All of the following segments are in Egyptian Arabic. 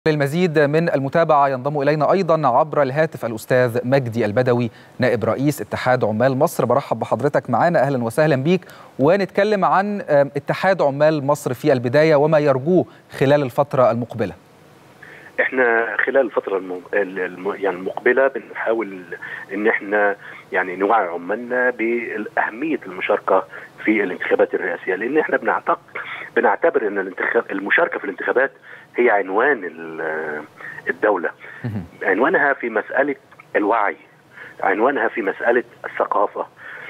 للمزيد من المتابعة ينضم إلينا أيضا عبر الهاتف الأستاذ مجدي البدوي نائب رئيس اتحاد عمال مصر برحب بحضرتك معنا أهلا وسهلا بيك ونتكلم عن اتحاد عمال مصر في البداية وما يرجوه خلال الفترة المقبلة احنا خلال الفترة الم... الم... يعني المقبلة بنحاول ان احنا يعني نوعي عمالنا بأهمية المشاركة في الانتخابات الرئاسية لان احنا بنعتقد بنعتبر ان الانتخاب المشاركة في الانتخابات هي عنوان الدولة عنوانها في مسألة الوعي عنوانها في مسألة الثقافة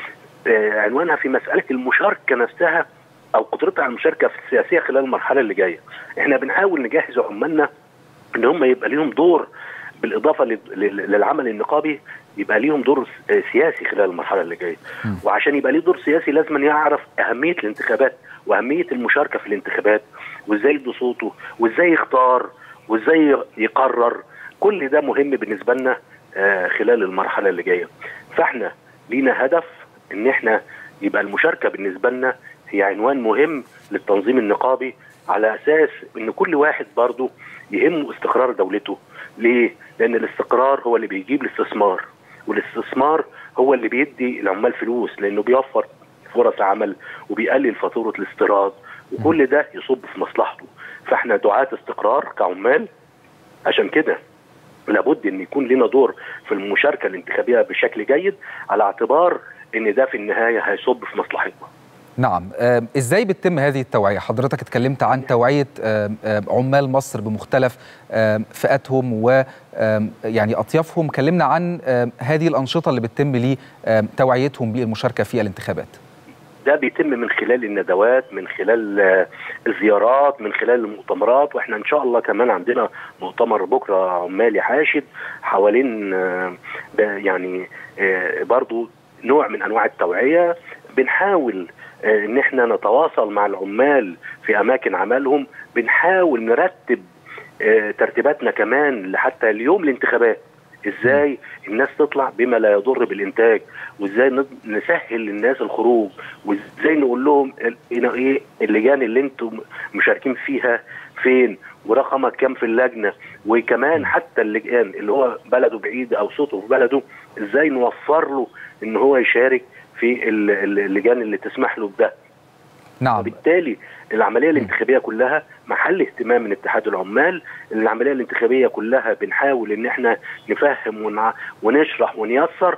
عنوانها في مسألة المشاركة نفسها أو قدرتها على المشاركة في السياسية خلال المرحلة اللي جاية احنا بنحاول نجهز عمالنا ان هم يبقى ليهم دور بالاضافه للعمل النقابي يبقى ليهم دور سياسي خلال المرحله اللي جايه وعشان يبقى ليه دور سياسي لازم يعرف اهميه الانتخابات واهميه المشاركه في الانتخابات وازاي يدي صوته وازاي يختار وازاي يقرر كل ده مهم بالنسبه لنا خلال المرحله اللي جايه فاحنا لينا هدف ان احنا يبقى المشاركه بالنسبه لنا هي عنوان مهم للتنظيم النقابي على اساس ان كل واحد برضه يهمه استقرار دولته ليه؟ لان الاستقرار هو اللي بيجيب الاستثمار والاستثمار هو اللي بيدي العمال فلوس لانه بيوفر فرص عمل وبيقلل فاتوره الاستيراد وكل ده يصب في مصلحته فاحنا دعاة استقرار كعمال عشان كده لابد ان يكون لنا دور في المشاركه الانتخابيه بشكل جيد على اعتبار ان ده في النهايه هيصب في مصلحتنا نعم ازاي بتتم هذه التوعيه حضرتك اتكلمت عن توعيه عمال مصر بمختلف فئاتهم و يعني اطيافهم كلمنا عن هذه الانشطه اللي بتتم لتوعيتهم بالمشاركه في الانتخابات ده بيتم من خلال الندوات من خلال الزيارات من خلال المؤتمرات واحنا ان شاء الله كمان عندنا مؤتمر بكره عمالي حاشد حوالين يعني برضو نوع من انواع التوعيه بنحاول ان احنا نتواصل مع العمال في اماكن عملهم بنحاول نرتب ترتيباتنا كمان لحتى اليوم الانتخابات ازاي الناس تطلع بما لا يضر بالانتاج وازاي نسهل للناس الخروج وازاي نقول لهم ايه اللجان اللي انتم مشاركين فيها فين ورقمك كام في اللجنه وكمان حتى اللجان اللي هو بلده بعيد او صوته في بلده ازاي نوفر له ان هو يشارك في اللجان اللي تسمح له بده نعم وبالتالي العمليه الانتخابيه كلها محل اهتمام من اتحاد العمال العمليه الانتخابيه كلها بنحاول ان احنا نفهم ونع... ونشرح ونيسر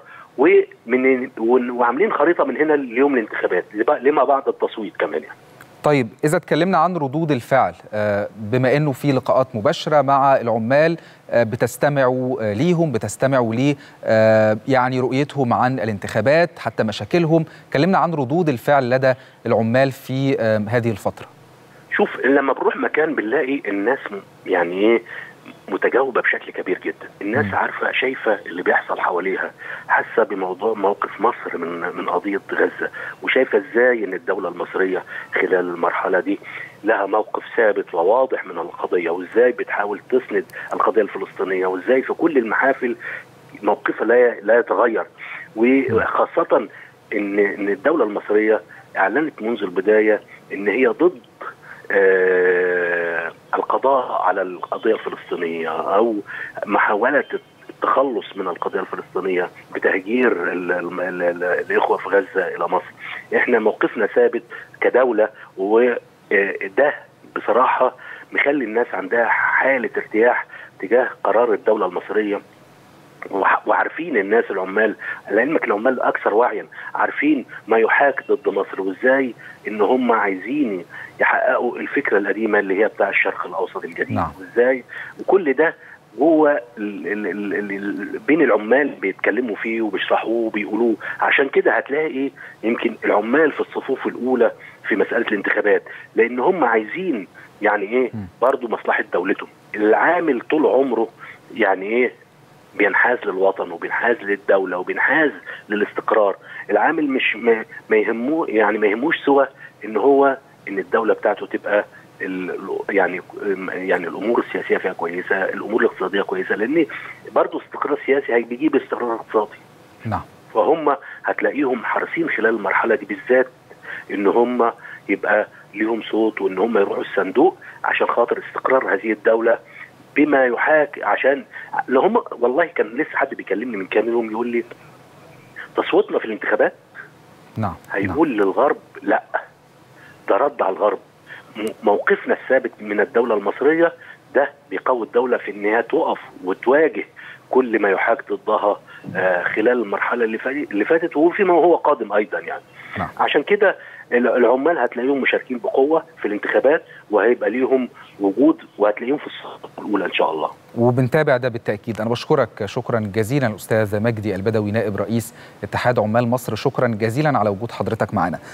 ومن وعاملين خريطه من هنا ليوم الانتخابات لما بعد التصويت كمان يعني. طيب إذا اتكلمنا عن ردود الفعل بما أنه في لقاءات مباشرة مع العمال بتستمعوا ليهم بتستمعوا لي يعني رؤيتهم عن الانتخابات حتى مشاكلهم كلمنا عن ردود الفعل لدى العمال في هذه الفترة شوف لما بنروح مكان بنلاقي الناس يعني ايه متجاوبه بشكل كبير جدا، الناس م. عارفه شايفه اللي بيحصل حواليها، حاسه بموضوع موقف مصر من من قضيه غزه، وشايفه ازاي ان الدوله المصريه خلال المرحله دي لها موقف ثابت وواضح من القضيه، وازاي بتحاول تسند القضيه الفلسطينيه، وازاي في كل المحافل موقفها لا لا يتغير، وخاصه ان ان الدوله المصريه اعلنت منذ البدايه ان هي ضد آه القضاء على القضيه الفلسطينيه او محاوله التخلص من القضيه الفلسطينيه بتهجير ال ال ال الاخوه في غزه الى مصر. احنا موقفنا ثابت كدوله وده بصراحه مخلي الناس عندها حاله ارتياح تجاه قرار الدوله المصريه وعارفين الناس العمال لعلمك العمال اكثر وعيا عارفين ما يحاك ضد مصر وازاي ان هم عايزين يحققوا الفكره القديمه اللي هي بتاع الشرق الاوسط الجديد نعم. وازاي وكل ده جوه بين العمال بيتكلموا فيه وبيشرحوه وبيقولوه عشان كده هتلاقي يمكن العمال في الصفوف الاولى في مساله الانتخابات لان هم عايزين يعني ايه برضه مصلحه دولتهم العامل طول عمره يعني ايه بينحاز للوطن وبينحاز للدوله وبينحاز للاستقرار العامل مش ما, ما يهمه يعني ما يهموش سوى ان هو ان الدوله بتاعته تبقى يعني يعني الامور السياسيه فيها كويسه الامور الاقتصاديه كويسه لان برضه استقرار سياسي بيجيب استقرار اقتصادي نعم فهم هتلاقيهم حريصين خلال المرحله دي بالذات ان هم يبقى ليهم صوت وان هم يروحوا الصندوق عشان خاطر استقرار هذه الدوله بما يحاكي عشان لو هم والله كان لسه حد بيكلمني من كام يوم يقول لي تصويتنا في الانتخابات نعم هيقول نعم. للغرب لا ده رد على الغرب موقفنا الثابت من الدولة المصرية ده بيقوي الدولة في انها تقف وتواجه كل ما يحاك ضدها آه خلال المرحلة اللي اللي فاتت وفيما هو قادم ايضا يعني نعم. عشان كده العمال هتلاقيهم مشاركين بقوة في الانتخابات وهيبقى ليهم وجود وهتلاقيهم في الصفحة الأولى إن شاء الله وبنتابع ده بالتأكيد أنا بشكرك شكرا جزيلا الأستاذ مجدي البدوي نائب رئيس اتحاد عمال مصر شكرا جزيلا على وجود حضرتك معنا